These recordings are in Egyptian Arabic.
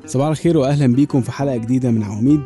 صباح الخير واهلا بيكم في حلقه جديده من عواميد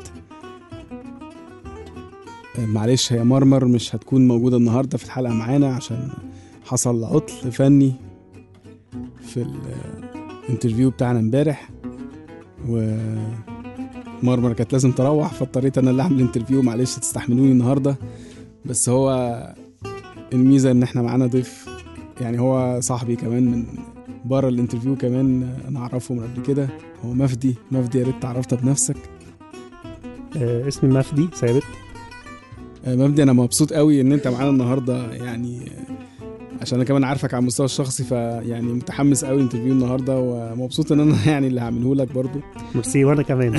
آه، معلش هي مرمر مش هتكون موجوده النهارده في الحلقه معانا عشان حصل عطل فني في الانترفيو بتاعنا امبارح و مرمر كانت لازم تروح فاضطريت انا اللي اعمل الانترفيو معلش تستحملوني النهارده بس هو الميزه ان احنا معانا ضيف يعني هو صاحبي كمان من بره الانترفيو كمان انا اعرفه من قبل كده هو مفدي مفدي يا ريت تعرفت بنفسك آه اسمي مفدي ثابت آه، مفدي انا مبسوط قوي ان انت معانا النهارده يعني آه، عشان انا كمان عارفك على المستوى الشخصي فيعني متحمس قوي انترفيو النهارده ومبسوط ان انا يعني اللي هعمله لك برضو ميرسي وانا كمان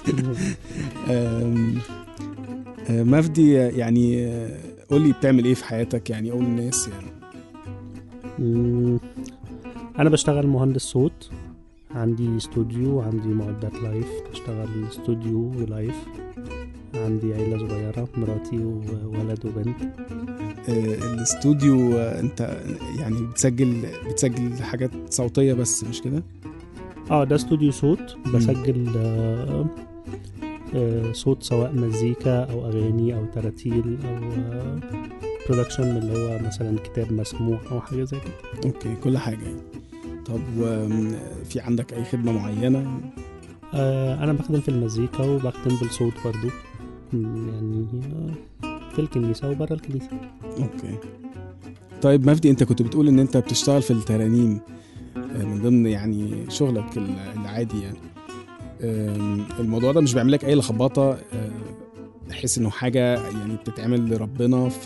آم، آه، مفدي آه، يعني آه، قول لي بتعمل ايه في حياتك يعني قول للناس يعني مم، انا بشتغل مهندس صوت عندي استوديو عندي معدات لايف بشتغل استوديو ولايف عندي عيلة صغيرة مراتي وولد وبنت آه، الاستوديو آه، انت يعني بتسجل بتسجل حاجات صوتيه بس مش كده اه ده استوديو صوت بسجل آه آه صوت سواء مزيكا او اغاني او تراتيل او برودكشن اللي هو مثلا كتاب مسموع او حاجة زي كده اوكي كل حاجه يعني طب وفي عندك اي خدمه معينه آه انا بخدم في المزيكا وبخدم بالصوت برضو مم، يعني آه، في الكنيسة وبره الكنيسة اوكي طيب مفدي انت كنت بتقول ان انت بتشتغل في الترانيم آه، من ضمن يعني شغلك ال- العادي يعني آم، الموضوع ده مش بيعمل لك اي لخبطه آه، بحيث انه حاجه يعني بتتعمل لربنا ف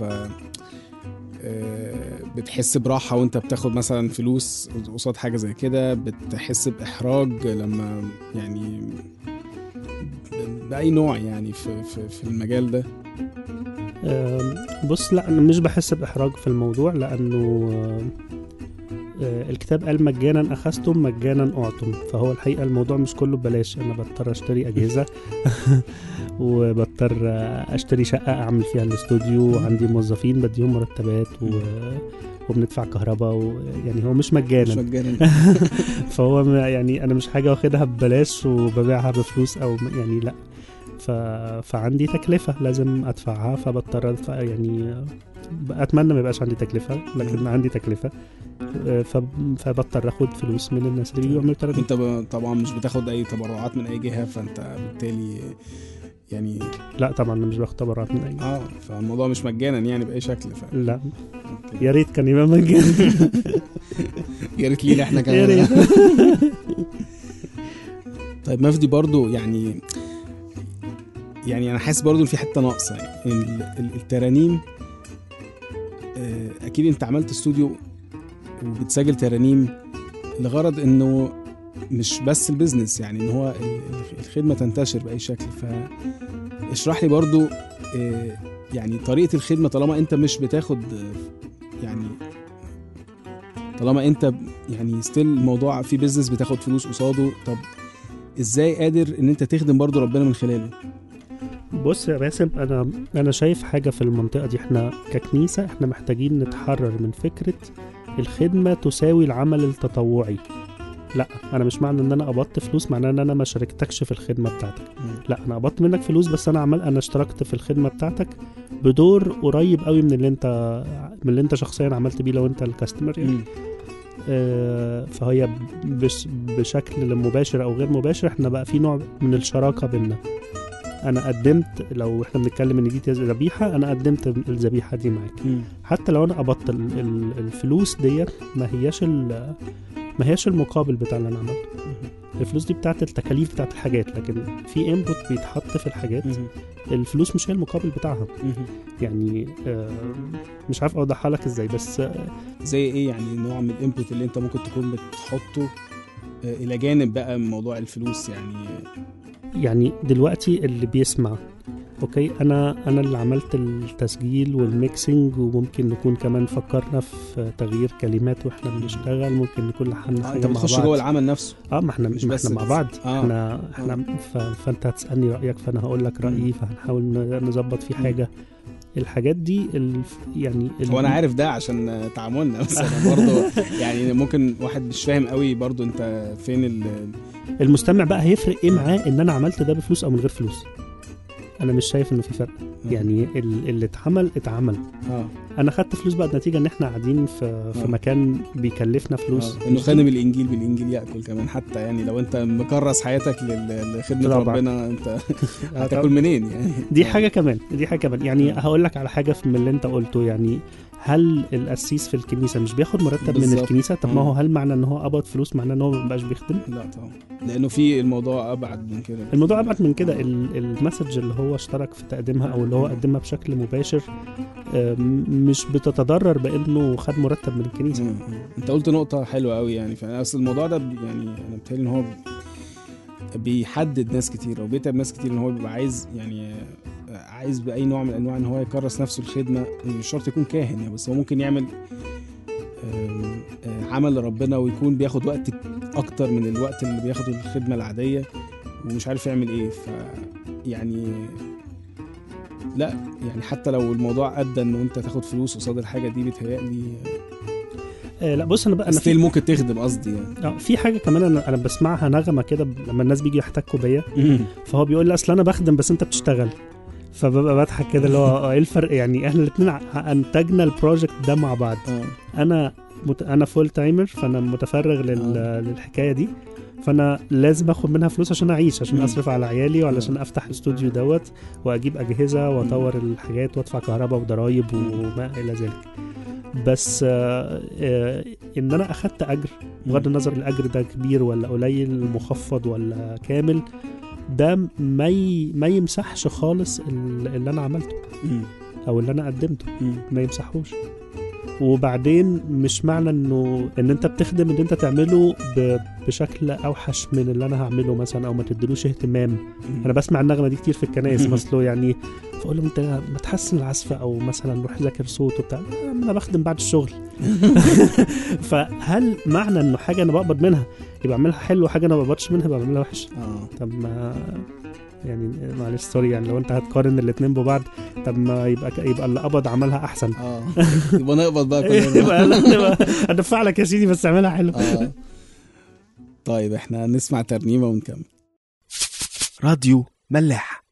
آه، بتحس براحه وانت بتاخد مثلا فلوس قصاد حاجه زي كده بتحس باحراج لما يعني ب- باي نوع يعني في في, في المجال ده آم، بص لا انا مش بحس باحراج في الموضوع لانه آم، آه، الكتاب قال مجانا اخذتم مجانا اعطم فهو الحقيقه الموضوع مش كله ببلاش انا بضطر اشتري اجهزه وبضطر آه، اشتري شقه اعمل فيها الاستوديو وعندي موظفين بديهم مرتبات و... وبندفع كهرباء و... يعني هو مش مش مجانا مجانا فهو ما- يعني انا مش حاجه واخدها ببلاش وببيعها بفلوس او م- يعني لا ف... فعندي تكلفه لازم ادفعها فبضطر ادفع يعني اتمنى ما يبقاش عندي تكلفه لكن عندي تكلفه ف... فبضطر اخد فلوس من الناس اللي بيجوا يعملوا ترانيم انت ب- طبعا مش بتاخد اي تبرعات من اي جهه فانت بالتالي يعني لا طبعا انا مش باخد تبرعات من اي اه فالموضوع مش مجانا يعني باي شكل ف... لا أوكي. يا ريت كان يبقى مجاني يا ريت لينا احنا يا كمان ريت طيب مفدي برضو يعني يعني انا حاسس برضو ان في حته ناقصه يعني ال- ال- الترانيم آه، اكيد انت عملت استوديو وبتسجل ترانيم لغرض انه مش بس البيزنس يعني ان هو ال- ال- الخدمه تنتشر باي شكل فاشرح لي برضو آه، يعني طريقه الخدمه طالما انت مش بتاخد آه، يعني طالما انت يعني ستيل الموضوع في بيزنس بتاخد فلوس قصاده طب ازاي قادر ان انت تخدم برضو ربنا من خلاله بص يا باسم انا انا شايف حاجه في المنطقه دي احنا ككنيسه احنا محتاجين نتحرر من فكره الخدمه تساوي العمل التطوعي لا انا مش معنى ان انا قبضت فلوس معناه ان انا ما شاركتكش في الخدمه بتاعتك لا انا قبضت منك فلوس بس انا عمل انا اشتركت في الخدمه بتاعتك بدور قريب قوي من اللي انت من اللي انت شخصيا عملت بيه لو انت الكاستمر يعني مم. آه، فهي بش بشكل مباشر او غير مباشر احنا بقى في نوع من الشراكه بينا انا قدمت لو احنا بنتكلم ان دي ذبيحه انا قدمت الذبيحه دي معاك مم. حتى لو انا قبضت ال- ال- الفلوس ديت ما هياش ال- ما هياش المقابل بتاع اللي انا عملته الفلوس دي بتاعت التكاليف بتاعت الحاجات لكن في انبوت بيتحط في الحاجات مم. الفلوس مش هي المقابل بتاعها مم. يعني آه، مش عارف اوضحها لك ازاي بس آه، زي ايه يعني نوع من الانبوت اللي انت ممكن تكون بتحطه آه، الى جانب بقى من موضوع الفلوس يعني يعني دلوقتي اللي بيسمع اوكي انا انا اللي عملت التسجيل والميكسينج وممكن نكون كمان فكرنا في تغيير كلمات واحنا بنشتغل ممكن نكون لحنا آه حاجه انت مع بتخش بعض جوه العمل نفسه اه ما احنا مش مش ما بس احنا مع بت- بعض آه. احنا احنا ف... فانت هتسالني رايك فانا هقول لك رايي فهنحاول ن- نظبط في حاجه الحاجات دي ال... يعني ال... هو انا عارف ده عشان تعاملنا بس انا برضه يعني ممكن واحد مش فاهم قوي برضه انت فين ال المستمع بقى هيفرق ايه معاه ان انا عملت ده بفلوس او من غير فلوس انا مش شايف انه في فرق يعني ال- اللي اتعمل اتعمل اه انا خدت فلوس بقى نتيجه ان احنا قاعدين في في آه. مكان بيكلفنا فلوس آه. انه خادم الانجيل بالانجيل ياكل كمان حتى يعني لو انت مكرس حياتك لل- لخدمه طبعا. ربنا انت آه، هتاكل منين يعني دي آه. حاجه كمان دي حاجه كمان يعني آه. هقول لك على حاجه من اللي انت قلته يعني هل القسيس في الكنيسه مش بياخد مرتب من بالظبط. الكنيسه طب ما آه. هو هل معنى ان هو قبض فلوس معناه ان هو ما بقاش بيخدم لا طبعا لانه في الموضوع ابعد من كده الموضوع ابعد من كده ال- المسج اللي هو اشترك في تقديمها او اللي هو قدمها بشكل مباشر آم، مش بتتضرر بانه خد مرتب من الكنيسه مم. انت قلت نقطة حلوة قوي يعني فانا اصل الموضوع ده بي- يعني انا بتهيألي ان هو بيحدد ناس كتير او بيتعب ناس كتير ان هو بيبقى عايز يعني آه، عايز باي نوع من انواع ان هو يكرس نفسه الخدمة مش شرط يكون كاهن يعني بس هو ممكن يعمل آم، آه، عمل لربنا ويكون بياخد وقت اكتر من الوقت اللي بياخده الخدمة العادية ومش عارف يعمل ايه ف يعني لا يعني حتى لو الموضوع ادى انه انت تاخد فلوس قصاد الحاجه دي بيتهيألي آه لا بص انا بقى انا ستيل في, ممكن تخدم قصدي يعني آه في حاجه كمان انا انا بسمعها نغمه كده ب- لما الناس بيجي يحتكوا بيا فهو بيقول لي اصل انا بخدم بس انت بتشتغل فببقى بضحك كده اللي هو آه، ايه الفرق يعني احنا الاثنين انتجنا البروجكت ده مع بعض اه انا مت... انا فول تايمر فانا متفرغ لل... آه. للحكايه دي فانا لازم اخد منها فلوس عشان اعيش عشان مم. اصرف على عيالي وعلشان افتح الاستوديو دوت واجيب اجهزه واطور الحاجات وادفع كهرباء وضرايب وما الى ذلك بس آه آه ان انا اخدت اجر بغض النظر الاجر ده كبير ولا قليل مخفض ولا كامل ده ما ي... ما يمسحش خالص ال- اللي انا عملته مم. او اللي انا قدمته مم. ما يمسحوش وبعدين مش معنى انه ان انت بتخدم ان انت تعمله ب... بشكل اوحش من اللي انا هعمله مثلا او ما تديلوش اهتمام انا بسمع النغمه دي كتير في الكنائس مثلا يعني فاقول لهم انت ما تحسن العزف او مثلا روح ذاكر صوت وبتاع لا، انا بخدم بعد الشغل فهل معنى انه حاجه انا بقبض منها يبقى اعملها حلو وحاجه انا ما بقبضش منها يبقى اعملها وحش اه طب ما يعني معلش سوري يعني لو انت هتقارن الاتنين ببعض طب ما يبقى يبقى اللي قبض عملها احسن اه يبقى نقبض بقى كلنا يبقى يبقى ادفع لك يا سيدي بس اعملها حلو اه طيب احنا نسمع ترنيمه ونكمل راديو ملاح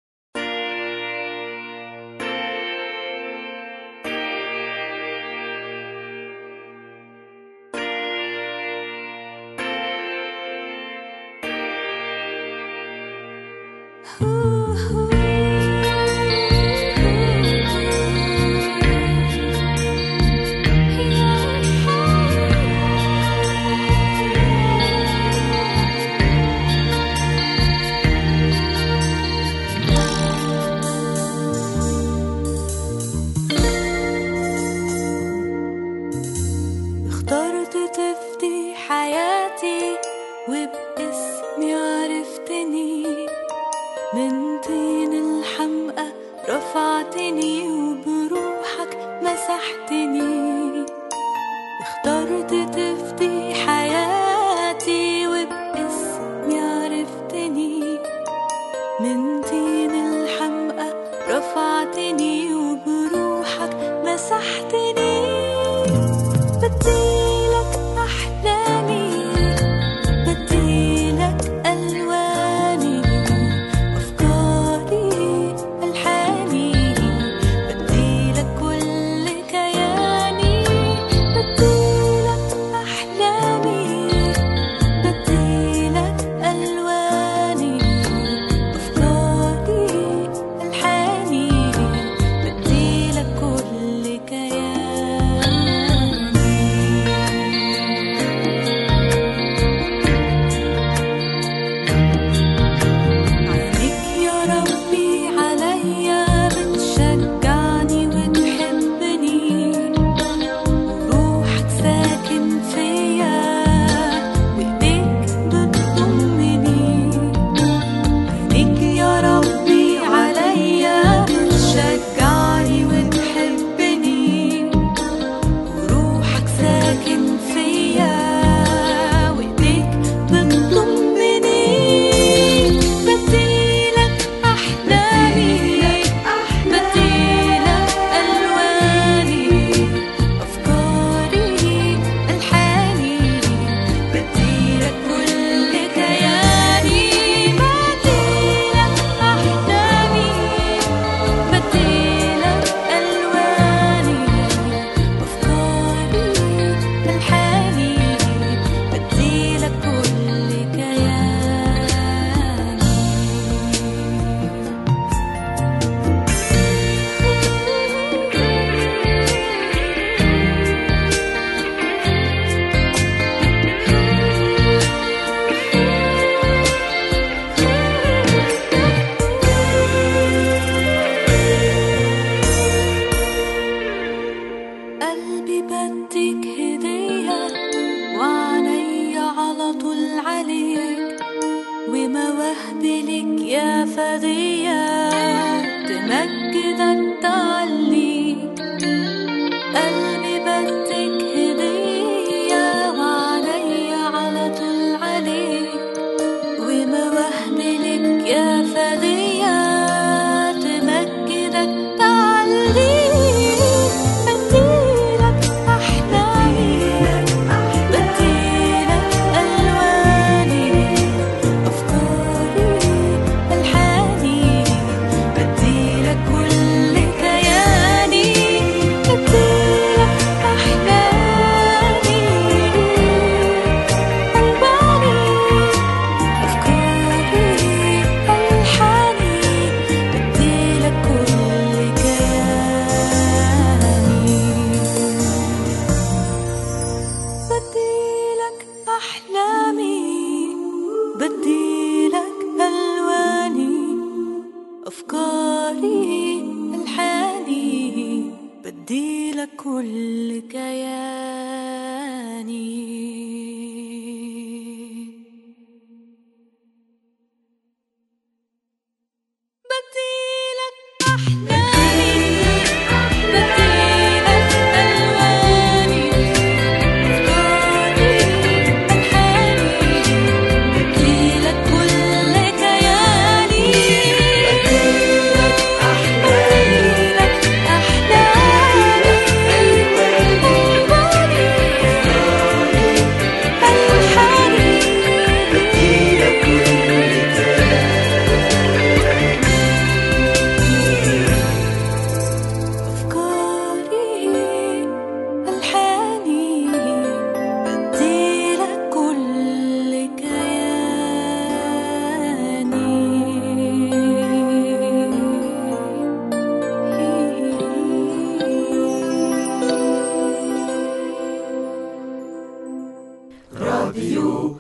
اخترت تفدي حياتي وباسمي عرفتني من طين الحمقى رفعتني وبروحك مسحتني اخترت تفدي حياتي وباسمي عرفتني من طين الحمقى رفعتني وبروحك مسحتني بديلك أحلامي بديلك ألواني أفكاري ألحاني بديلك كل كياني بديلك قلبي بديك هدية وعلي على طول عليك ومواهبي لك يا فدية تمجدك تعليك قلبي بديك هدية وعلي على طول عليك ومواهبي لك يا فدية تمجدك تعليك بديلك أحلامي بديلك ألواني أفكاري ألحاني بديلك كل كياني بديلك أحلامي ألواني أفكاري ألحاني بديلك كل كياني بديلك أحلامي بديلك ألواني أفكاري ألحاني بديلك كل كياني بديلك أحلامي بديلك ألواني أفكاري ألحاني بديلك كل كياني بديلك أحلامي أحلامي ألحاني بديلك أفكاري ألحاني بديلك كل كياني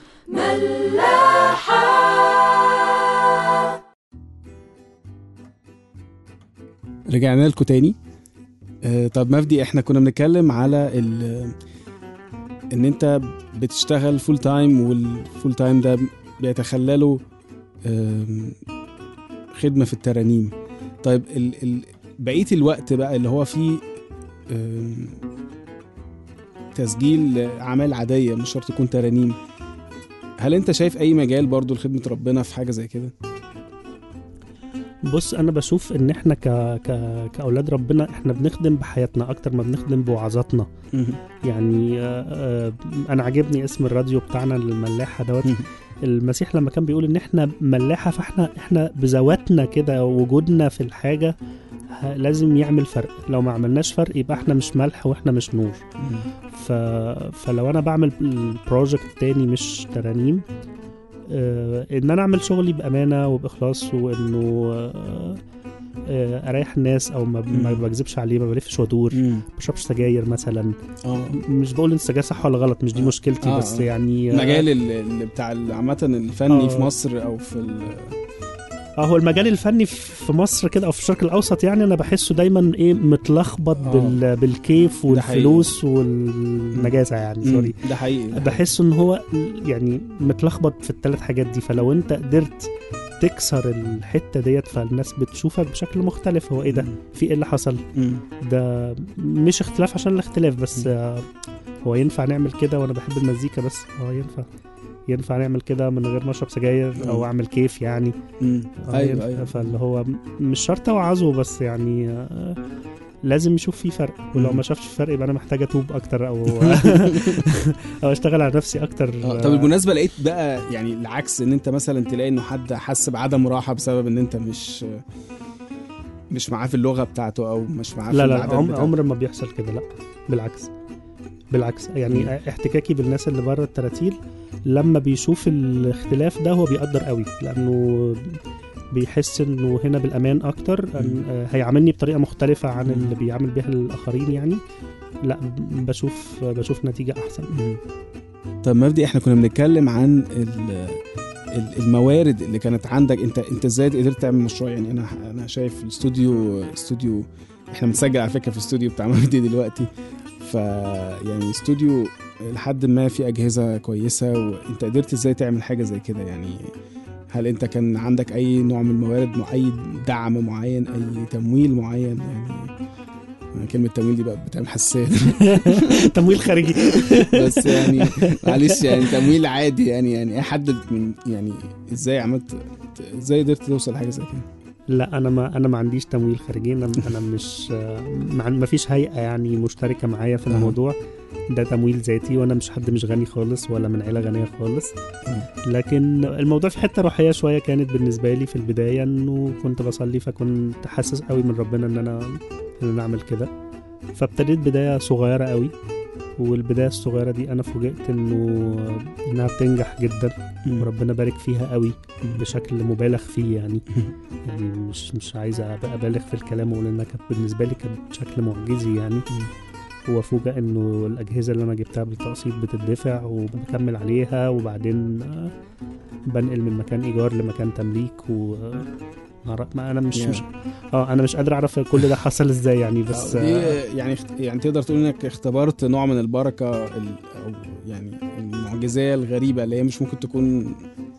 رجعنا لكم تاني آه، طب مفدي احنا كنا بنتكلم على ال ان انت بتشتغل فول تايم والفول تايم ده بيتخلله آم، خدمه في الترانيم طيب ال ال بقيه الوقت بقى اللي هو فيه آم، تسجيل اعمال عاديه مش شرط تكون ترانيم هل انت شايف اي مجال برضو لخدمه ربنا في حاجه زي كده بص انا بشوف ان احنا ك... ك... كاولاد ربنا احنا بنخدم بحياتنا اكتر ما بنخدم بوعظاتنا يعني آه، آه، انا عاجبني اسم الراديو بتاعنا الملاحه دوت المسيح لما كان بيقول ان احنا ملاحه فاحنا احنا بذواتنا كده وجودنا في الحاجه ه- لازم يعمل فرق لو ما عملناش فرق يبقى احنا مش ملح واحنا مش نور ف... فلو انا بعمل البروجكت تاني مش ترانيم آه، ان انا اعمل شغلي بامانه وباخلاص وانه آه، آه، اريح الناس او ما, ما مم. بكذبش عليه ما بلفش وادور مم. ما بشربش سجاير مثلا اه مش بقول ان السجاير صح ولا غلط مش دي آه. مشكلتي آه، بس آه. يعني آه، المجال اللي اللي بتاع ال- عامة الفني آه. في مصر او في ال... اه هو المجال الفني في مصر كده او في الشرق الاوسط يعني انا بحسه دايما ايه متلخبط آه. بال... بالكيف ده حقيقي. والفلوس والنجاسه يعني سوري ده حقيقي ده حقيقي. بحس ان هو يعني متلخبط في الثلاث حاجات دي فلو انت قدرت تكسر الحته ديت فالناس بتشوفك بشكل مختلف هو ايه ده في ايه اللي حصل مم. ده مش اختلاف عشان الاختلاف بس آه، هو ينفع نعمل كده وانا بحب المزيكا بس اه ينفع ينفع نعمل كده من غير ما اشرب سجاير او مم. اعمل كيف يعني مم. آه، ايوه ينفع. ايوه فاللي هو مش شرط اوعظه بس يعني آه، لازم يشوف فيه فرق ولو مم. ما شافش فرق يبقى انا محتاج اتوب اكتر او او اشتغل على نفسي اكتر آه، طب بالمناسبة لقيت بقى يعني العكس ان انت مثلا تلاقي انه حد حس بعدم راحة بسبب ان انت مش مش معاه في اللغة بتاعته او مش معاه في لا لا العادات عم بتاعته. عمر ما بيحصل كده لا بالعكس بالعكس يعني مم. احتكاكي بالناس اللي بره التراتيل لما بيشوف الاختلاف ده هو بيقدر قوي لانه بيحس انه هنا بالامان اكتر أن آه، هيعاملني بطريقه مختلفه عن مم. اللي بيعامل بيها الاخرين يعني لا بشوف بشوف نتيجه احسن مم. طب مبدئي احنا كنا بنتكلم عن ال- ال- الموارد اللي كانت عندك انت انت ازاي قدرت تعمل مشروع يعني انا انا شايف الاستوديو استوديو احنا بنسجل على فكره في الاستوديو بتاع مجدي دلوقتي ف يعني استوديو لحد ما في اجهزه كويسه وانت قدرت ازاي تعمل حاجه زي كده يعني هل انت كان عندك اي نوع من الموارد مع اي دعم معين اي تمويل معين يعني كلمة تمويل دي بقى بتعمل حساسية تمويل خارجي بس يعني معلش يعني تمويل عادي يعني يعني ايه حد من يعني ازاي عملت ازاي قدرت توصل لحاجة زي كده؟ لا انا ما انا ما عنديش تمويل خارجي انا انا مش ما ما فيش هيئه يعني مشتركه معايا في أها. الموضوع ده تمويل ذاتي وانا مش حد مش غني خالص ولا من عيله غنيه خالص لكن الموضوع في حته روحيه شويه كانت بالنسبه لي في البدايه انه كنت بصلي فكنت حاسس قوي من ربنا ان انا ان انا اعمل كده فابتديت بدايه صغيره قوي والبدايه الصغيره دي انا فوجئت انه انها بتنجح جدا وربنا بارك فيها قوي بشكل مبالغ فيه يعني يعني مش مش عايز ابقى ابالغ في الكلام واقول انها كانت بالنسبه لي كانت بشكل معجزي يعني وافوجئ انه الاجهزه اللي انا جبتها بالتقسيط بتدفع وبكمل عليها وبعدين آه، بنقل من مكان ايجار لمكان تمليك و آه، ما ما انا مش Yeah. مش اه انا مش قادر اعرف كل ده حصل ازاي يعني بس دي آه، يعني اخت- يعني تقدر تقول انك اختبرت نوع من البركة ال- او يعني المعجزية الغريبة اللي هي مش ممكن تكون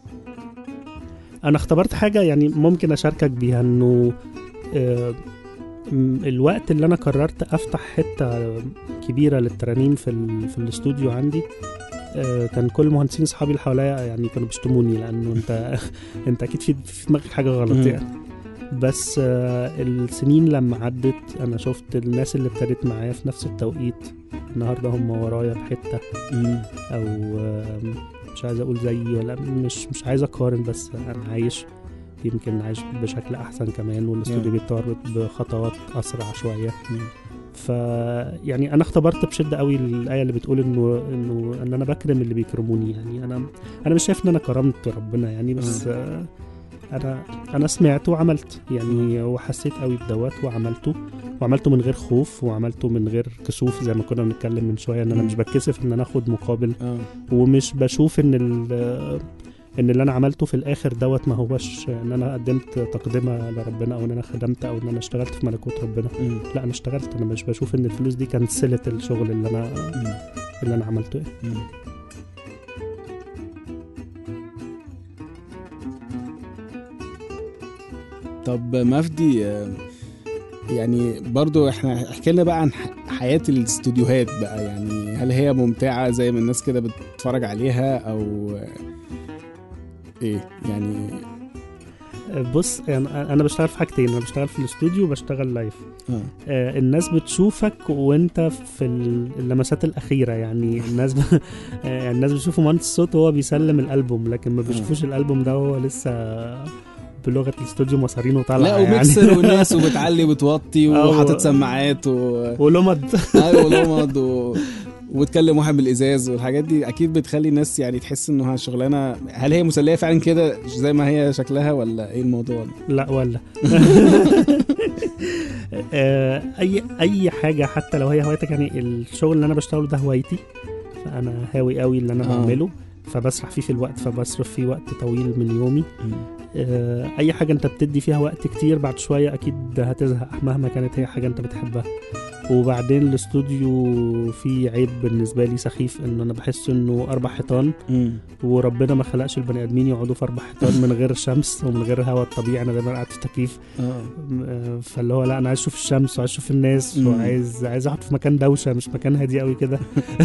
انا اختبرت حاجه يعني ممكن اشاركك بيها انه آه، م- الوقت اللي انا قررت افتح حته كبيره للترانيم في ال... في الاستوديو عندي آه، كان كل المهندسين اصحابي اللي حواليا يعني كانوا بيشتموني لانه انت انت اكيد في في دماغك حاجه غلط مم. يعني بس آه، السنين لما عدت انا شفت الناس اللي ابتدت معايا في نفس التوقيت النهارده هم ورايا بحته او آم، مش عايز اقول زيي ولا مش مش عايز اقارن بس انا عايش يمكن عايش بشكل احسن كمان والاستوديو Yeah. بيتطور بخطوات اسرع شويه ف يعني انا اختبرت بشده قوي الايه اللي بتقول انه انه ان انا بكرم اللي بيكرموني يعني انا انا مش شايف ان انا كرمت ربنا يعني بس آه، انا انا سمعت وعملت يعني وحسيت قوي بدوت وعملته وعملته من غير خوف وعملته من غير كسوف زي ما كنا بنتكلم من شويه ان انا مم. مش بتكسف ان انا اخد مقابل اه ومش بشوف ان ال- ان اللي انا عملته في الاخر دوت ما هوش ان انا قدمت تقدمه لربنا او ان انا خدمت او ان انا اشتغلت في ملكوت ربنا مم. لا انا اشتغلت انا مش بشوف ان الفلوس دي كنسلت الشغل اللي انا مم. اللي انا عملته إيه. مم. طب مفدي آه، يعني برضو احنا احكي لنا بقى عن ح- حياة الاستوديوهات بقى يعني هل هي ممتعة زي ما الناس كده بتتفرج عليها او آه، ايه يعني بص يعني انا بشتغل في حاجتين انا بشتغل في الاستوديو وبشتغل لايف اه آه، الناس بتشوفك وانت في ال- اللمسات الاخيره يعني الناس ب... آه، الناس بتشوفوا مهندس الصوت وهو بيسلم الالبوم لكن ما بيشوفوش الالبوم ده وهو لسه بلغه الاستوديو مصارينه طالعه لا يعني وميكسر وناس وبتعلي وبتوطي آه، وحاطط و- سماعات و... ولمض ايوه لمض و... وتكلم واحد بالازاز والحاجات دي اكيد بتخلي الناس يعني تحس انها شغلانه هل هي مسليه فعلا كده زي ما هي شكلها ولا ايه الموضوع ده؟ لا ولا آه، اي اي حاجه حتى لو هي هوايتك يعني الشغل اللي انا بشتغله ده هوايتي فانا هاوي قوي اللي انا آه. بعمله فبسرح فيه في الوقت فبصرف فيه وقت طويل من يومي آه، اي حاجه انت بتدي فيها وقت كتير بعد شويه اكيد هتزهق مهما كانت هي حاجه انت بتحبها وبعدين الاستوديو فيه عيب بالنسبه لي سخيف ان انا بحس انه اربع حيطان مم. وربنا ما خلقش البني ادمين يقعدوا في اربع حيطان من غير شمس ومن غير هواء الطبيعي انا دايما قاعد في تكييف اه آه، فاللي هو لا انا عايز اشوف الشمس وعايز اشوف الناس مم. وعايز عايز اقعد في مكان دوشه مش مكان هادي قوي كده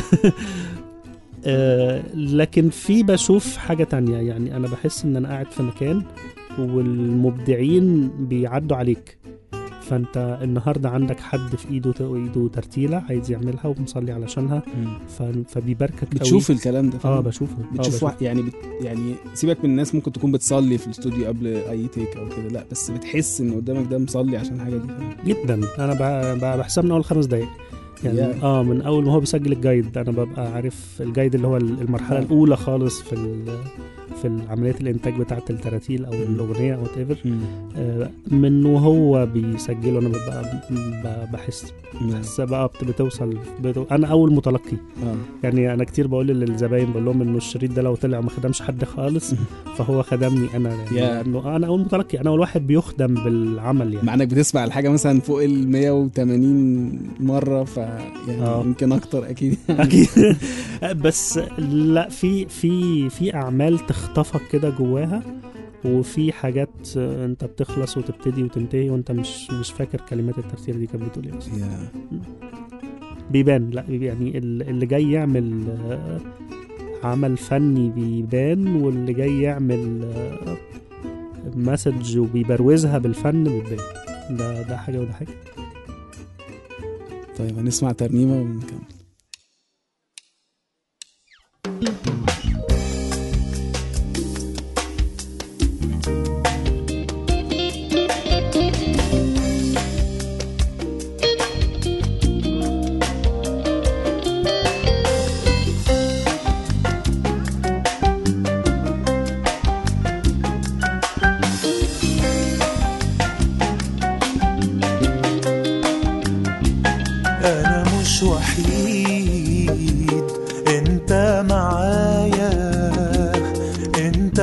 آه، لكن في بشوف حاجه تانية يعني انا بحس ان انا قاعد في مكان والمبدعين بيعدوا عليك فانت النهارده عندك حد في ايده ايده ترتيله عايز يعملها ومصلي علشانها ف- فبيباركك بتشوف قوي. الكلام ده اه فعلاً؟ بشوفه آه، بتشوف بشوفه. واحد يعني بت يعني سيبك من الناس ممكن تكون بتصلي في الاستوديو قبل اي تيك او كده لا بس بتحس ان قدامك ده مصلي عشان حاجه دي فاهم؟ جدا انا ب- ب- بحسب من اول خمس دقايق يعني Yeah. اه من اول ما هو بيسجل الجايد انا ببقى عارف الجايد اللي هو المرحله آه. الاولى خالص في ال- في عمليه الانتاج بتاعه التراتيل او مم. الاغنيه او ايفر من وهو بيسجله انا ببقى ب- بحس بحس بقى بت- بتوصل بتو... انا اول متلقي اه يعني انا كتير بقول للزباين بقول لهم انه الشريط ده لو طلع ما خدمش حد خالص فهو خدمني انا يعني Yeah. لانه انا اول متلقي انا اول واحد بيخدم بالعمل يعني مع انك بتسمع الحاجه مثلا فوق ال 180 مره ف يعني آه. يمكن اكتر اكيد اكيد بس لا في في في اعمال تخطفك كده جواها وفي حاجات انت بتخلص وتبتدي وتنتهي وانت مش مش فاكر كلمات التفسير دي كانت بتقول ايه أصلاً. يا بيبان لا يعني ال- اللي جاي يعمل آه، عمل فني بيبان واللي جاي يعمل آه، مسج وبيبروزها بالفن بتبان ده ده حاجه وده حاجه طيب هنسمع ترنيمه ونكمل أنا مش وحيد أنت معايا أنت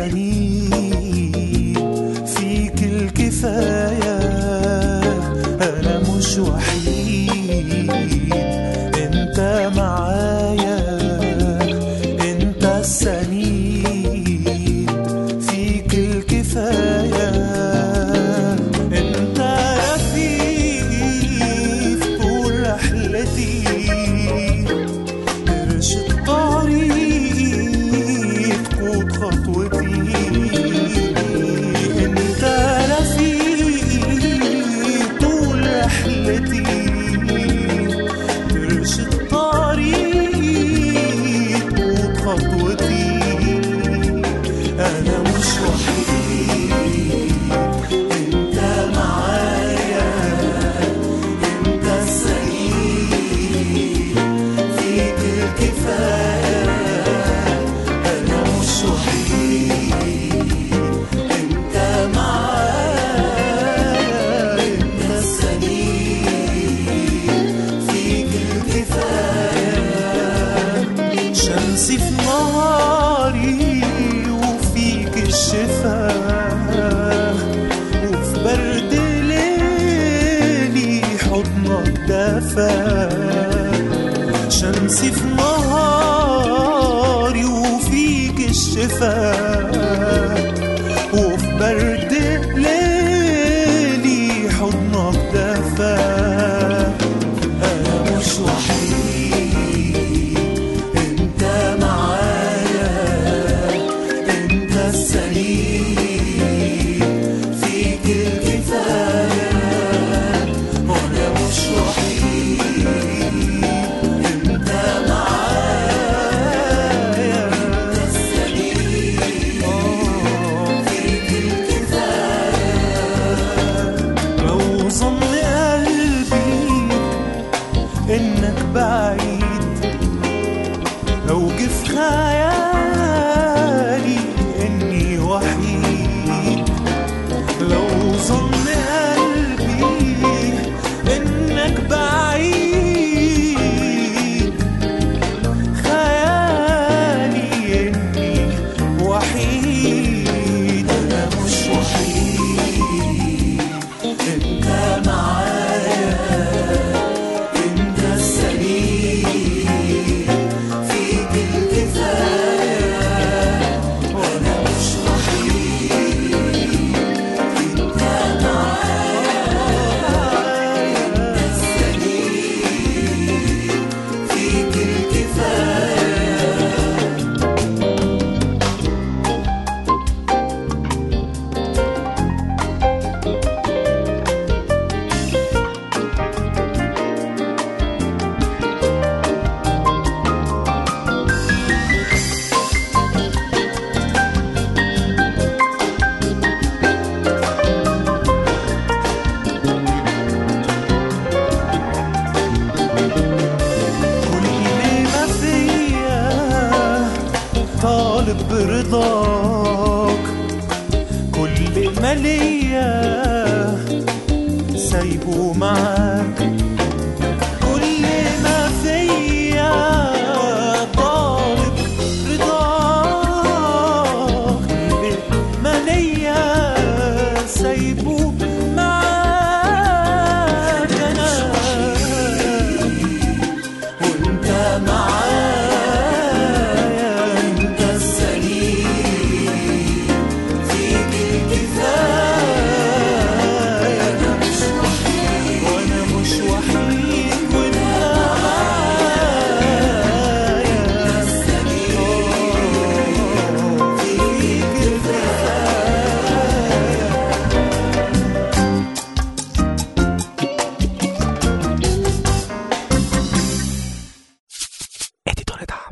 السند فيك الكفاية أنا مش وحيد أنت معايا أنت السند فيك الكفاية أنت رفيقي في طول رحلتي ارشد طريقي تقود خطوتي انت رفيقي طول رحلتي ترشد طريقي تقود خطوتي انا مش وحيد انت معايا انت السعيد فيك الكفاية أنا مش وحيد أنت معايا أنت السعيد فيك الكفاية شمسي في نهاري وفيك الشفاء وفي برد ليلي حضنك دفا شمسي في نهاري وفيك الشفاء وفي برد ليلي حضنك دفا أنا مش وحيد أنت معايا أنت السعيد فيك الكفاية وأنا مش وحيد أنت معايا أنت السعيد فيك الكفاية لو ظن قلبي إنك بعيد لو جه في خيالي إني وحيد لو ظن قلبي إنك بعيد خيالي إني وحيد أنا مش وحيد أنت معايا أنت السعيد فيك الكفاية وأنا مش وحيد أنت معايا أنت السعيد فيك الكفاية كل ما فيا طالب برضاك كل ما ليا سايبه معاك كل ما فيا طالب رضاك كل ما ليا سايبه معاك انا معايا انت السليم فيك الكفاية انا مش وحيد وانا مش وحيد وانت معايا انت السليم فيك الكفاية اديتور دعم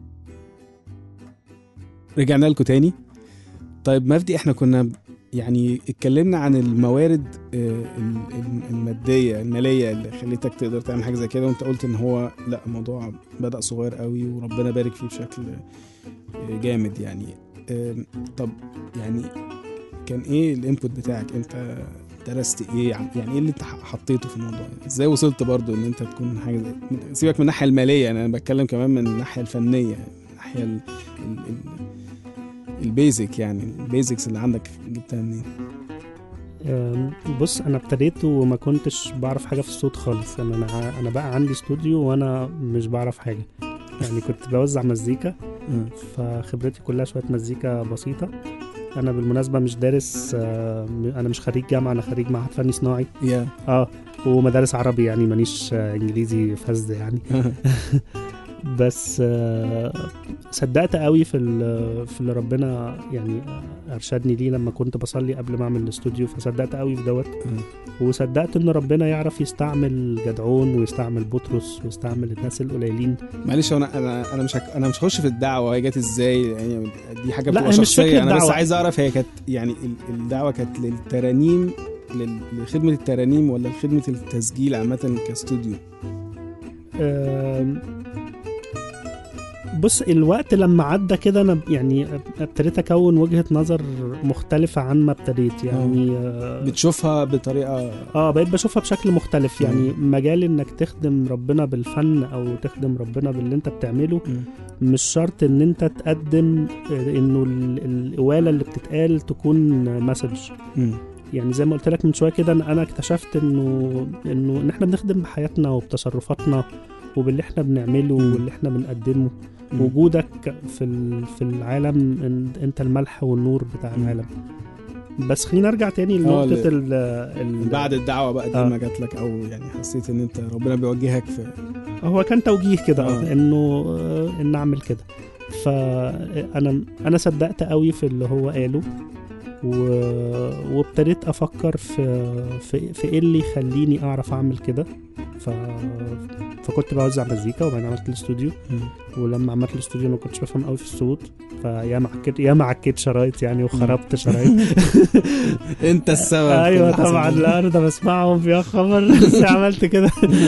رجعنا لكم تاني طيب مفدي احنا كنا ب- يعني اتكلمنا عن الموارد آه، ال- ال- الماديه الماليه اللي خليتك تقدر تعمل حاجه زي كده وانت قلت ان هو لا الموضوع بدا صغير قوي وربنا بارك فيه بشكل آه، جامد يعني آم، طب يعني كان ايه الانبوت بتاعك انت درست ايه عم- يعني ايه اللي انت ح- حطيته في الموضوع ازاي وصلت برضو ان انت تكون حاجه زي سيبك من الناحيه الماليه يعني انا بتكلم كمان من الناحيه الفنيه الناحيه ال... ال... ال... البيزك يعني البيزكس اللي عندك جبتها منين أم، بص انا ابتديت وما كنتش بعرف حاجه في الصوت خالص يعني انا ع- انا بقى عندي استوديو وانا مش بعرف حاجه يعني كنت بوزع مزيكا فخبرتي كلها شويه مزيكا بسيطه انا بالمناسبه مش دارس آه، م- انا مش خريج جامعه انا خريج معهد فني صناعي يا اه ومدارس عربي يعني مانيش آه، انجليزي فذ يعني بس آه، صدقت قوي في ال- في اللي ربنا يعني ارشدني ليه لما كنت بصلي قبل ما اعمل الاستوديو فصدقت قوي في دوت وصدقت ان ربنا يعرف يستعمل جدعون ويستعمل بطرس ويستعمل الناس القليلين معلش انا انا انا مش هك... انا مش هخش في الدعوه هي جت ازاي يعني دي حاجه لا، بتبقى هي مش شخصيه فكرة انا بس دعوة. عايز اعرف هي كانت يعني ال- الدعوه كانت للترانيم لل- لخدمه الترانيم ولا لخدمه التسجيل عامه كاستوديو آم، بص الوقت لما عدى كده انا يعني ابتديت اكون وجهة نظر مختلفة عن ما ابتديت يعني آه، بتشوفها بطريقه اه بقيت بشوفها بشكل مختلف يعني مجال انك تخدم ربنا بالفن او تخدم ربنا باللي انت بتعمله مش شرط ان انت تقدم آه، انه ال- القوالة اللي بتتقال تكون مسج مم. يعني زي ما قلت لك من شويه كده أنا- انا اكتشفت انه انه ان احنا بنخدم بحياتنا وبتصرفاتنا وباللي احنا بنعمله مم. واللي احنا بنقدمه مم. وجودك في ال- في العالم إن- انت الملح والنور بتاع مم. العالم بس خلينا نرجع تاني لنقطه ال- ال ال بعد الدعوه بقى دي آه. ما جات لك او يعني حسيت ان انت ربنا بيوجهك في هو كان توجيه كده آه. آه. انه آه، ان اعمل كده فانا انا صدقت قوي في اللي هو قاله و... وابتديت افكر في في في ايه اللي يخليني اعرف اعمل كده ف... فكنت بوزع مزيكا وبعدين عملت الاستوديو ولما عملت الاستوديو انا ما كنتش بفهم قوي في الصوت فيا معكت يا معكت شرايط يعني وخربت شرايط انت السبب في ايوه اللي حصل طبعا ده. لا انا ده بسمعهم يا خبر بس عملت كده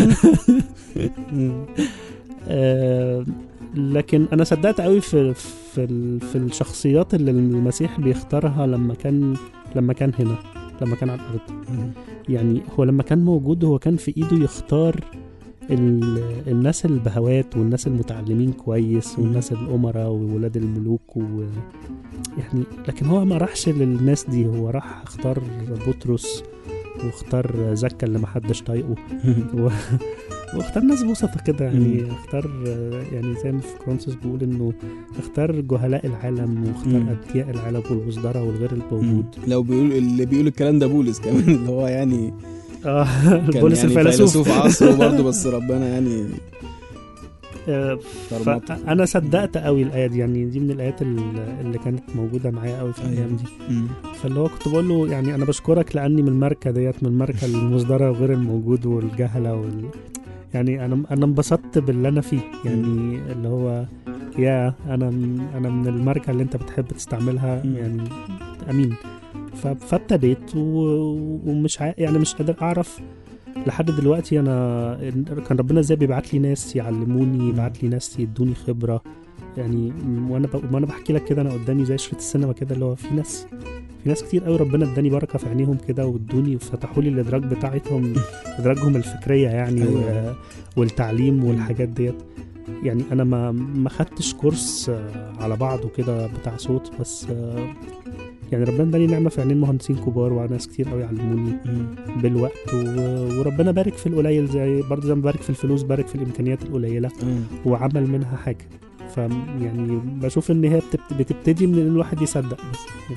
مم. آه، لكن انا صدقت قوي في في ال- في الشخصيات اللي المسيح بيختارها لما كان لما كان هنا لما كان على الارض مم. يعني هو لما كان موجود هو كان في ايده يختار ال- الناس البهوات والناس المتعلمين كويس مم. والناس الامراء وولاد الملوك و يعني لكن هو ما راحش للناس دي هو راح اختار بطرس واختار زكا اللي ما حدش طايقه و... واختار ناس بسطة كده يعني مم. اختار آه، يعني زي ما في كرونسوس بيقول انه اختار جهلاء العالم واختار مم. اتقياء العالم والبصدرة والغير الموجود لو بيقول اللي بيقول الكلام ده بولس كمان اللي هو يعني اه كان بولس يعني الفيلسوف فيلسوف عصره برضه بس ربنا يعني آه، فرمطه. فانا صدقت قوي الايه دي يعني دي من الايات ال- اللي كانت موجوده معايا قوي في أيوة. الايام دي مم. فاللي هو كنت بقول له يعني انا بشكرك لاني من الماركه ديت من الماركه المصدره وغير الموجود والجهله وال يعني انا انا انبسطت باللي انا فيه يعني اللي هو يا انا من انا من الماركه اللي انت بتحب تستعملها مم. يعني امين ف- فابتديت و- ومش عا... يعني مش قادر اعرف لحد دلوقتي انا كان ربنا ازاي بيبعت لي ناس يعلموني يبعت لي ناس يدوني خبره يعني م- وانا ب... وانا بحكي لك كده انا قدامي زي شريط السينما كده اللي هو في ناس في ناس كتير قوي ربنا اداني بركه في عينيهم كده وادوني وفتحوا لي الادراك بتاعتهم ادراكهم الفكريه يعني أيوة. و... والتعليم والحاجات ديت يعني انا ما ما خدتش كورس آه، على بعضه كده بتاع صوت بس آه، يعني ربنا اداني نعمه في عينين مهندسين كبار وناس كتير قوي علموني مم. بالوقت و... وربنا بارك في القليل زي برضه زي ما بارك في الفلوس بارك في الامكانيات القليله آه. وعمل منها حاجه ف يعني بشوف ان هي بتبت... بتبتدي من ان الواحد يصدق بس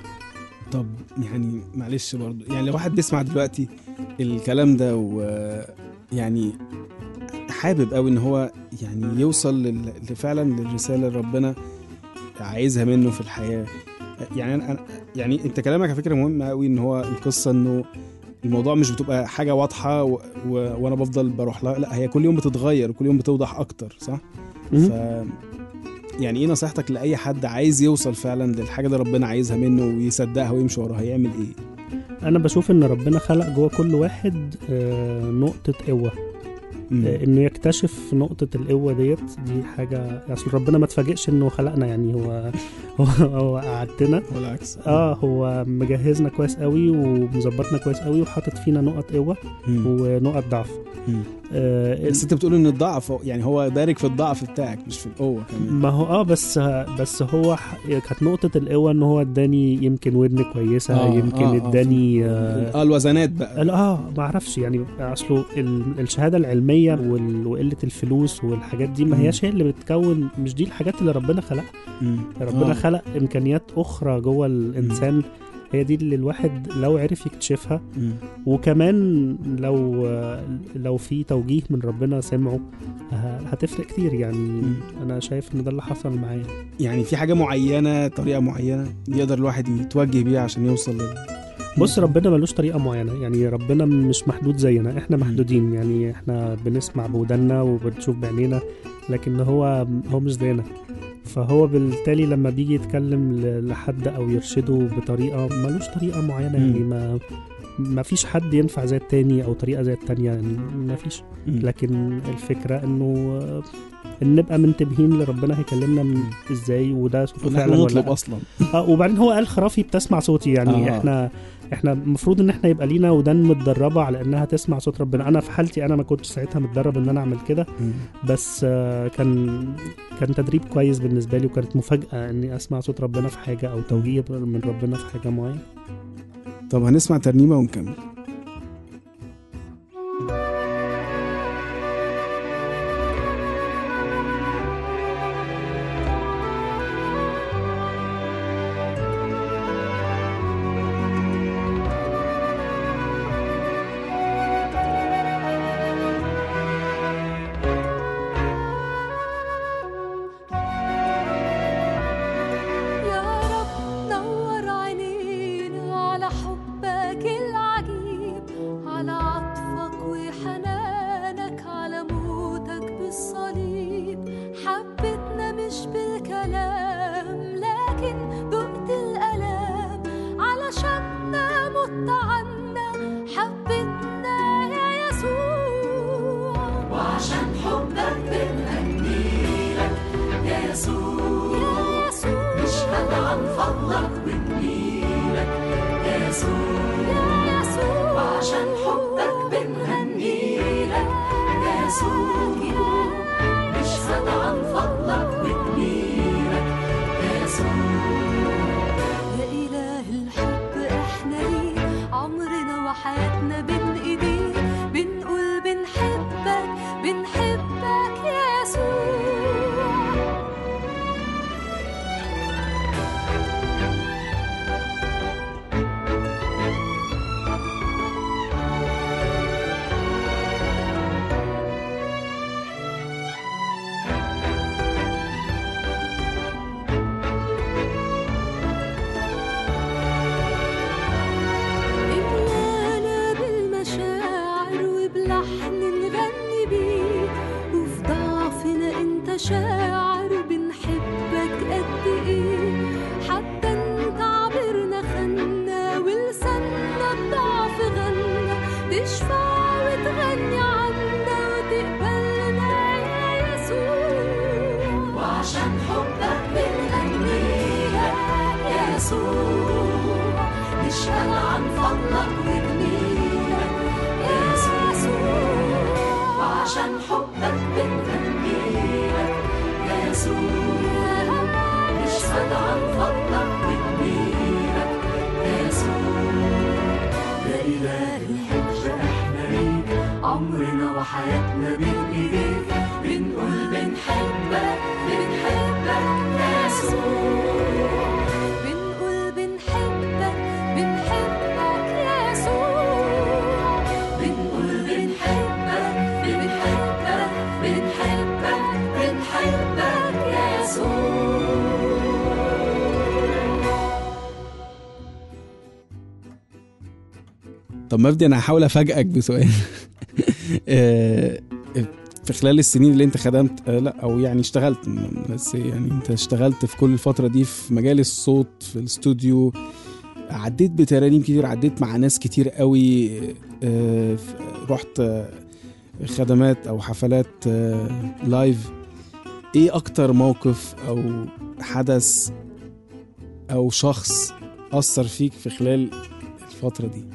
طب يعني معلش برضو يعني لو واحد بيسمع دلوقتي الكلام ده ويعني حابب قوي ان هو يعني يوصل لل- لفعلا للرساله اللي ربنا عايزها منه في الحياه يعني أنا أنا- يعني انت كلامك على فكره مهم قوي ان هو القصه انه الموضوع مش بتبقى حاجه واضحه و... و... وانا بفضل بروح لها لا هي كل يوم بتتغير وكل يوم بتوضح اكتر صح؟ ف يعني ايه نصيحتك لاي حد عايز يوصل فعلا للحاجه اللي ربنا عايزها منه ويصدقها ويمشي وراها يعمل ايه؟ انا بشوف ان ربنا خلق جوه كل واحد آه، نقطه قوه مم. آه، انه يكتشف نقطة القوة ديت دي حاجة اصل ربنا ما تفاجئش انه خلقنا يعني هو هو, هو قعدنا ولا عكس اه هو مجهزنا كويس قوي ومظبطنا كويس قوي وحاطط فينا نقط قوة مم. ونقط ضعف مم. آه بس انت بتقول ان الضعف هو- يعني هو بارك في الضعف بتاعك مش في القوه كمان ما هو اه بس بس هو ح- كانت نقطة القوة ان هو اداني يمكن ودن كويسة آه، يمكن آه، آه، اداني آه اه الوزنات بقى قال اه ما اعرفش يعني اصله ال- الشهاده العلميه وال- وقله الفلوس والحاجات دي ما مم. هياش هي اللي بتكون مش دي الحاجات اللي ربنا خلقها مم. ربنا آه. خلق امكانيات اخرى جوه الانسان هي دي اللي الواحد لو عرف يكتشفها مم. وكمان لو لو في توجيه من ربنا سمعه ه- هتفرق كتير يعني مم. انا شايف ان ده اللي حصل معايا يعني في حاجه معينه طريقه معينه يقدر الواحد يتوجه بيها عشان يوصل لل بص ربنا ملوش طريقة معينة يعني ربنا مش محدود زينا احنا محدودين يعني احنا بنسمع بودنا وبنشوف بعينينا لكن هو هو مش زينا فهو بالتالي لما بيجي يتكلم ل- لحد او يرشده بطريقة ملوش طريقة معينة يعني مم. ما ما فيش حد ينفع زي التاني او طريقة زي التانية يعني ما فيش مم. لكن الفكرة انه آه، ان نبقى منتبهين لربنا هيكلمنا من ازاي وده صوته وإن فعلا احنا ولا نطلب لأ. اصلا اه وبعدين هو قال خرافي بتسمع صوتي يعني آه. آه. احنا احنا المفروض ان احنا يبقى لينا ودان متدربه على انها تسمع صوت ربنا انا في حالتي انا ما كنتش ساعتها متدرب ان انا اعمل كده مم. بس آه كان كان تدريب كويس بالنسبه لي وكانت مفاجاه اني اسمع صوت ربنا في حاجه او توجيه من ربنا في حاجه معينه طب هنسمع ترنيمه ونكمل يا رب نور عينينا على حبك العجيب على عطفك وحنانك على موتك بالصليب حبتنا مش بالكلام لكن دقت الألام علشاننا مت عنا حبتنا يا يسوع وعشان حبك بنهنيلك يا يسوع يا يسوع نشهد عن فضلك ونميلك يا يسوع يا يسوع وعشان حبك بنهنيلك يا يسوع نشهد عن فضلك ونميلك يا يسوع يا إله الحب إحنا ليك عمرنا وحياتنا بين إيديك بنقول بنحبك بنحبك يا يسوع املانا بالمشاعر وبلحن نغني بيه وفي ضعفنا انت شاعر بنحبك قد ايه حتى انت عبرنا خنا ولساننا بضعف غنى تشفع وتغني عنا وتقبلنا يا يسوع وعشان حبك بنغنيها يا يسوع نشهد عن فضلك ونميلك يا يسوع وعشان حبك بنغنيلك يا يسوع نشهد عن فضلك ونميلك وحياتنا بين ايديك بنقول بنحبك بنحبك يا يسوع بنقول بنحبك بنحبك يا يسوع بنقول بنحبك بنحبك بنحبك بنحبك يا يسوع طب مبدي انا هحاول افاجئك بسؤال آه، في خلال السنين اللي انت خدمت آه، لا او يعني اشتغلت م- بس يعني انت اشتغلت في كل الفتره دي في مجال الصوت في الاستوديو عديت بترانيم كتير عديت مع ناس كتير قوي آه، ف- رحت آه، خدمات او حفلات آه، لايف ايه اكتر موقف او حدث او شخص اثر فيك في خلال الفتره دي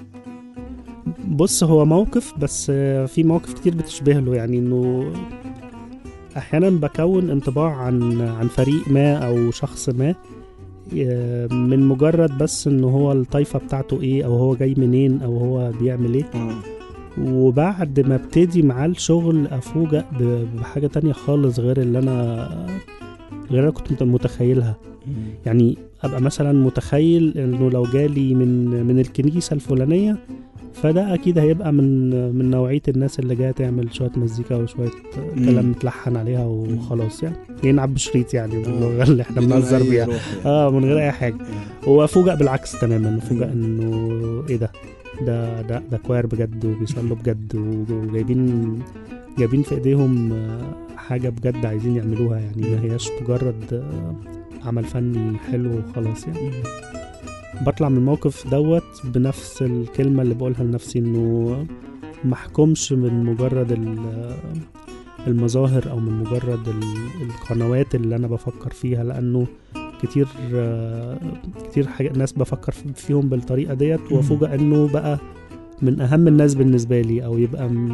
بص هو موقف بس آه، في مواقف كتير بتشبه له يعني انه احيانا بكون انطباع عن عن فريق ما او شخص ما آه، من مجرد بس ان هو الطايفه بتاعته ايه او هو جاي منين او هو بيعمل ايه وبعد ما ابتدي معاه الشغل افوجئ ب- بحاجه تانية خالص غير اللي انا غير اللي انا كنت مت- متخيلها يعني ابقى مثلا متخيل انه لو جالي من من الكنيسه الفلانيه فده اكيد هيبقى من من نوعيه الناس اللي جايه تعمل شويه مزيكا وشويه مم. كلام متلحن عليها وخلاص يعني ينعب بشريط يعني باللغه اللي احنا بدون بنهزر أي بيها روح يعني. اه من غير اي حاجه وافوجئ بالعكس تماما افوجئ انه ايه ده ده ده ده كوير بجد وبيصلوا بجد وجايبين جايبين في ايديهم آه، حاجه بجد عايزين يعملوها يعني ما هياش مجرد آه، عمل فني حلو وخلاص يعني بطلع من الموقف دوت بنفس الكلمه اللي بقولها لنفسي انه ما احكمش من مجرد ال- المظاهر او من مجرد ال- القنوات اللي انا بفكر فيها لانه كتير آه، كتير حاجة ناس بفكر فيهم بالطريقه ديت وافوجئ انه بقى من اهم الناس بالنسبه لي او يبقى م...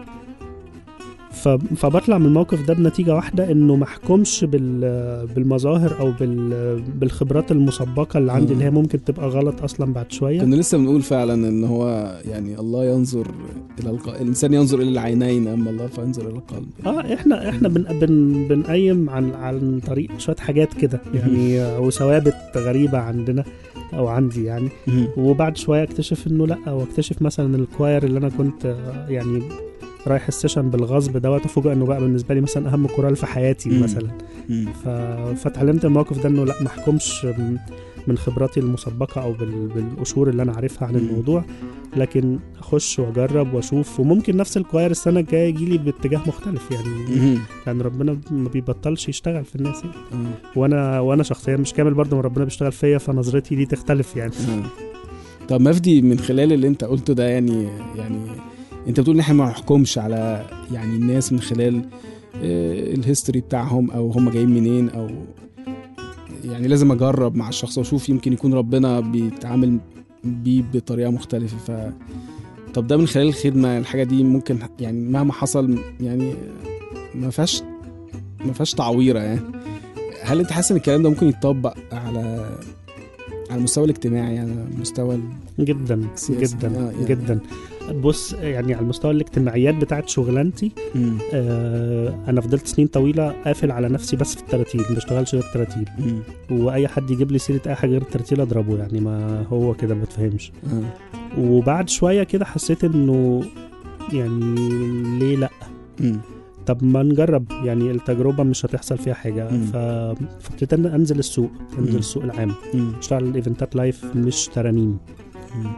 ف... فبطلع من الموقف ده بنتيجه واحده انه ما احكمش بال... بالمظاهر او بال... بالخبرات المسبقه اللي عندي مم. اللي هي ممكن تبقى غلط اصلا بعد شويه كنا لسه بنقول فعلا ان هو يعني الله ينظر الى الق... الانسان ينظر الى العينين اما الله فينظر الى القلب اه احنا احنا بن بن بنقيم عن عن طريق شويه حاجات كده يعني آه، وثوابت غريبه عندنا او عندي يعني وبعد شويه اكتشف انه لا واكتشف مثلا الكواير اللي انا كنت آه، يعني رايح السيشن بالغصب دوت افوجئ انه بقى بالنسبه لي مثلا اهم كورال في حياتي مم. مثلا ف... فاتعلمت الموقف ده انه لا ما احكمش م- من خبراتي المسبقه او بال... بالقشور اللي انا عارفها عن مم. الموضوع لكن اخش واجرب واشوف وممكن نفس الكواير السنه الجايه يجي لي باتجاه مختلف يعني لان ربنا ما بيبطلش يشتغل في الناس يعني. وانا وانا شخصيا مش كامل برضه ما ربنا بيشتغل فيا فنظرتي دي تختلف يعني طب مفدي من خلال اللي انت قلته ده يعني يعني انت بتقول ان احنا ما نحكمش على يعني الناس من خلال آه، الهيستوري بتاعهم او هم جايين منين او يعني لازم اجرب مع الشخص واشوف يمكن يكون ربنا بيتعامل بيه بطريقه مختلفه ف طب ده من خلال الخدمه الحاجه دي ممكن يعني مهما حصل يعني ما فيهاش ما فيهاش تعويره يعني هل انت حاسس ان الكلام ده ممكن يتطبق على على المستوى الاجتماعي يعني على المستوى ال- جدا سياسي. جدا آه، يعني. جدا بص يعني على المستوى الاجتماعيات بتاعت شغلانتي مم. آه انا فضلت سنين طويله قافل على نفسي بس في التراتيل ما بشتغلش غير تراتيل مم. واي حد يجيب لي سيره اي حاجه غير التراتيل اضربه يعني ما هو كده ما بتفهمش آه. وبعد شويه كده حسيت انه يعني ليه لا مم. طب ما نجرب يعني التجربه مش هتحصل فيها حاجه مم. ف... فابتديت أن انزل السوق انزل مم. السوق العام مم. اشتغل الايفنتات لايف مش ترانيم مم.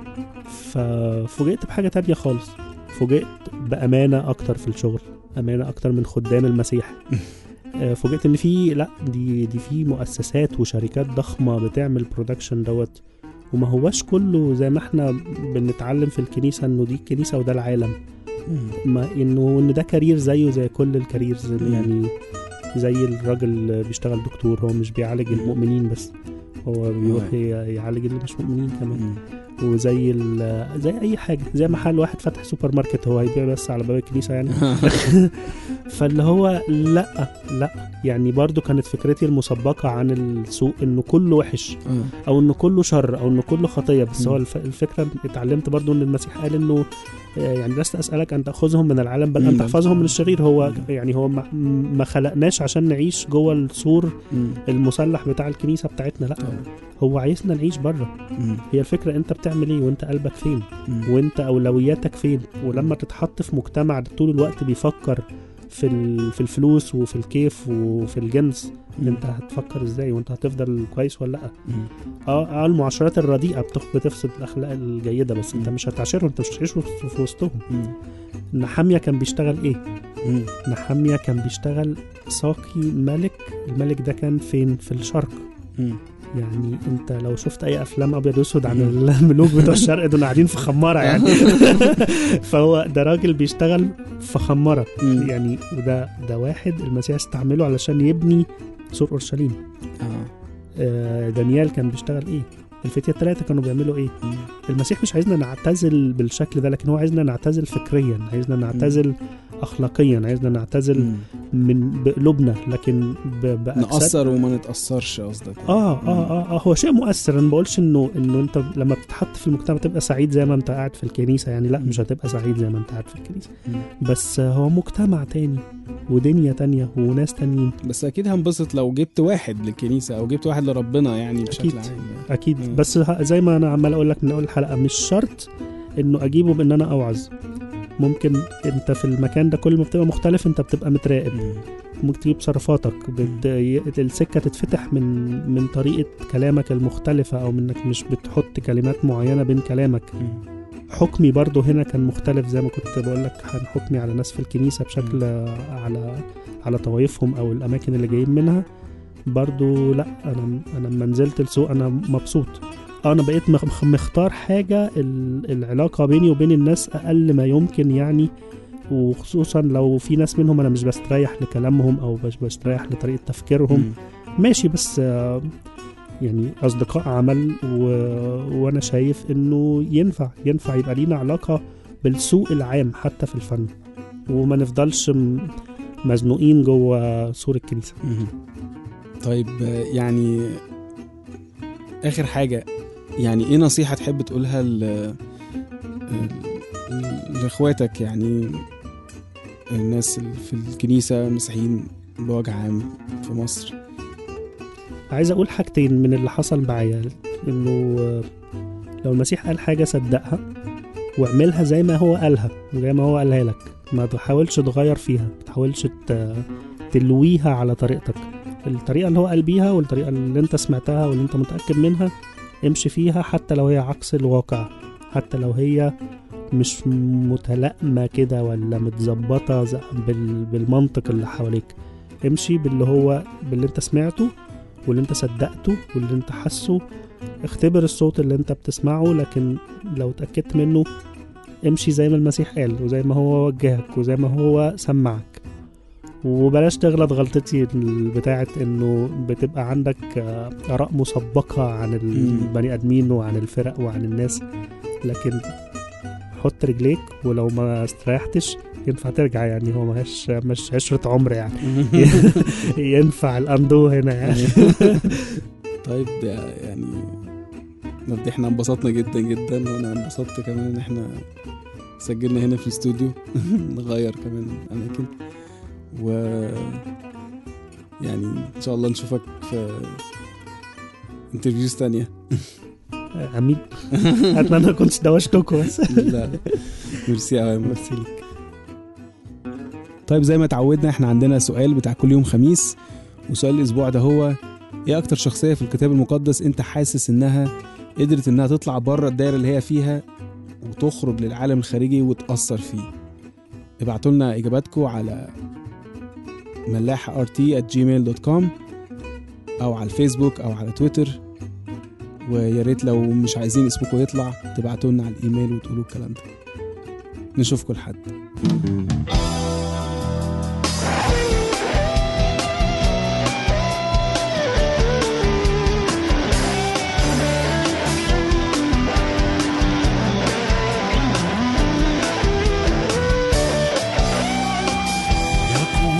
ففوجئت بحاجه تانية خالص فوجئت بامانه اكتر في الشغل امانه اكتر من خدام المسيح آه، فوجئت ان في لا دي دي في مؤسسات وشركات ضخمه بتعمل برودكشن دوت وما هواش كله زي ما احنا بنتعلم في الكنيسه انه دي الكنيسه وده العالم مم. ما انه ان ده كارير زيه زي كل الكاريرز مم. يعني زي الراجل اللي بيشتغل دكتور هو مش بيعالج المؤمنين بس هو بيروح آه. ي- يعالج اللي مش مؤمنين كمان مم. وزي ال- زي اي حاجه زي محل واحد فتح سوبر ماركت هو هيبيع بس على باب الكنيسه يعني فاللي هو لا لا يعني برضو كانت فكرتي المسبقة عن السوق انه كله وحش اه او انه كله شر او انه كله خطيه بس مم. هو الف- الفكره اتعلمت برضو ان المسيح قال انه آه، يعني لست اسالك ان تاخذهم من العالم بل ان مم. تحفظهم من الشرير هو مم. يعني هو ما, ما خلقناش عشان نعيش جوه السور مم. المسلح بتاع الكنيسه بتاعتنا لا طبعا. هو عايزنا نعيش بره مم. هي الفكره انت بتعمل ايه وانت قلبك فين مم. وانت اولوياتك فين ولما تتحط في مجتمع طول الوقت بيفكر في ال- في الفلوس وفي الكيف وفي الجنس مم. انت هتفكر ازاي وانت هتفضل كويس ولا لا مم. اه اه المعاشرات الرديئه بتخ- بتفسد الاخلاق الجيده بس انت مم. مش هتعاشرهم انت مش هتعيش في في وسطهم مم. نحاميه كان بيشتغل ايه مم. نحاميه كان بيشتغل ساقي ملك الملك ده كان فين في الشرق مم. يعني انت لو شفت اي افلام ابيض واسود عن مم. الملوك بتوع الشرق دول قاعدين في خماره يعني فهو ده راجل بيشتغل في خماره مم. يعني وده ده واحد المسيح استعمله علشان يبني سور اورشليم اه آه، دانيال كان بيشتغل ايه الفتية الثلاثة كانوا بيعملوا ايه مم. المسيح مش عايزنا نعتزل بالشكل ده لكن هو عايزنا نعتزل فكريا عايزنا نعتزل اخلاقيا عايزنا نعتزل مم. من بقلوبنا لكن ب- بأجساد نأثر وما نتأثرش قصدك آه, اه اه اه هو شيء مؤثر انا ما بقولش انه انه انت لما بتتحط في المجتمع تبقى سعيد زي ما انت قاعد في الكنيسه يعني لا مم. مش هتبقى سعيد زي ما انت قاعد في الكنيسه مم. بس آه، هو مجتمع تاني ودنيا تانية وناس تانيين بس اكيد هنبسط لو جبت واحد للكنيسه او جبت واحد لربنا يعني بشكل أكيد. عام يعني. اكيد مم. بس ه- زي ما انا عمال اقول لك من اول الحلقه مش شرط انه اجيبه بان انا اوعظ ممكن انت في المكان ده كل ما بتبقى مختلف انت بتبقى متراقب مم. ممكن تجيب تصرفاتك بت... ي- السكه تتفتح من من طريقه كلامك المختلفه او منك مش بتحط كلمات معينه بين كلامك مم. حكمي برضو هنا كان مختلف زي ما كنت بقول لك عن حكمي على ناس في الكنيسه بشكل على على طوائفهم او الاماكن اللي جايين منها برضو لا انا انا لما نزلت السوق انا مبسوط آه، انا بقيت مخ- مختار حاجه ال- العلاقه بيني وبين الناس اقل ما يمكن يعني وخصوصا لو في ناس منهم انا مش بستريح لكلامهم او مش بستريح لطريقه تفكيرهم مم. ماشي بس آه، يعني اصدقاء عمل و... وانا شايف انه ينفع ينفع يبقى لينا علاقه بالسوق العام حتى في الفن وما نفضلش م... مزنوقين جوه سور الكنيسه مم. طيب آه، يعني اخر حاجه يعني ايه نصيحه تحب تقولها ل آه، لاخواتك يعني الناس اللي في الكنيسه مسيحيين بوجه عام في مصر عايز اقول حاجتين من اللي حصل معايا انه آه، لو المسيح قال حاجه صدقها واعملها زي ما هو قالها زي ما هو قالها لك ما تحاولش تغير فيها ما تحاولش ت- تلويها على طريقتك الطريقه اللي هو قال بيها والطريقه اللي انت سمعتها واللي انت متاكد منها امشي فيها حتى لو هي عكس الواقع حتى لو هي مش متلائمه كده ولا متظبطه ز- بال- بالمنطق اللي حواليك امشي باللي هو باللي انت سمعته واللي انت صدقته واللي انت حاسه اختبر الصوت اللي انت بتسمعه لكن لو اتأكدت منه امشي زي ما المسيح قال وزي ما هو وجهك وزي ما هو سمعك وبلاش تغلط غلطتي ال- بتاعت انه بتبقى عندك آه، اراء مسبقة عن البني ادمين وعن الفرق وعن الناس لكن حط رجليك ولو ما استريحتش ينفع ترجع يعني هو مش مش عشرة عمر يعني ينفع الاندو هنا يعني طيب ده يعني مبدئيا احنا انبسطنا جدا جدا وانا انبسطت كمان ان احنا سجلنا هنا في الاستوديو نغير كمان اماكن و يعني ان شاء الله نشوفك في انترفيوز تانية امين اتمنى ما كنتش دوشتكم بس لا لا ميرسي قوي ميرسي ليك طيب زي ما اتعودنا احنا عندنا سؤال بتاع كل يوم خميس وسؤال الاسبوع ده هو ايه اكتر شخصيه في الكتاب المقدس انت حاسس انها قدرت انها تطلع بره الدايره اللي هي فيها وتخرج للعالم الخارجي وتاثر فيه ابعتوا لنا اجاباتكم على ملاحه rt at gmail.com او على الفيسبوك او على تويتر ويا ريت لو مش عايزين اسمكم يطلع تبعتوا لنا على الايميل وتقولوا الكلام ده نشوفكم لحد يقول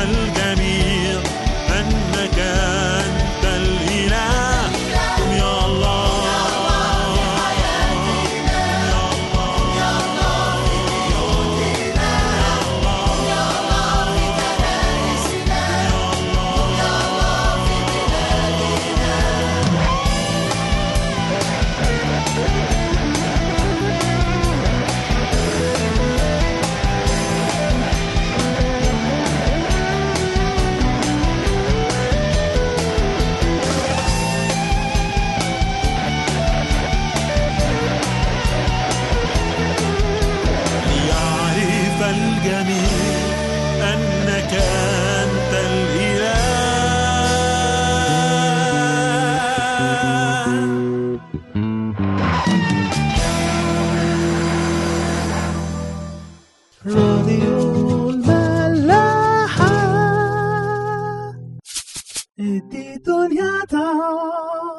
الجميع أنك أنت الإله يا الله ليعرف الجميع أنك أنت الإله راديو الملاحة ادي دنيا تعال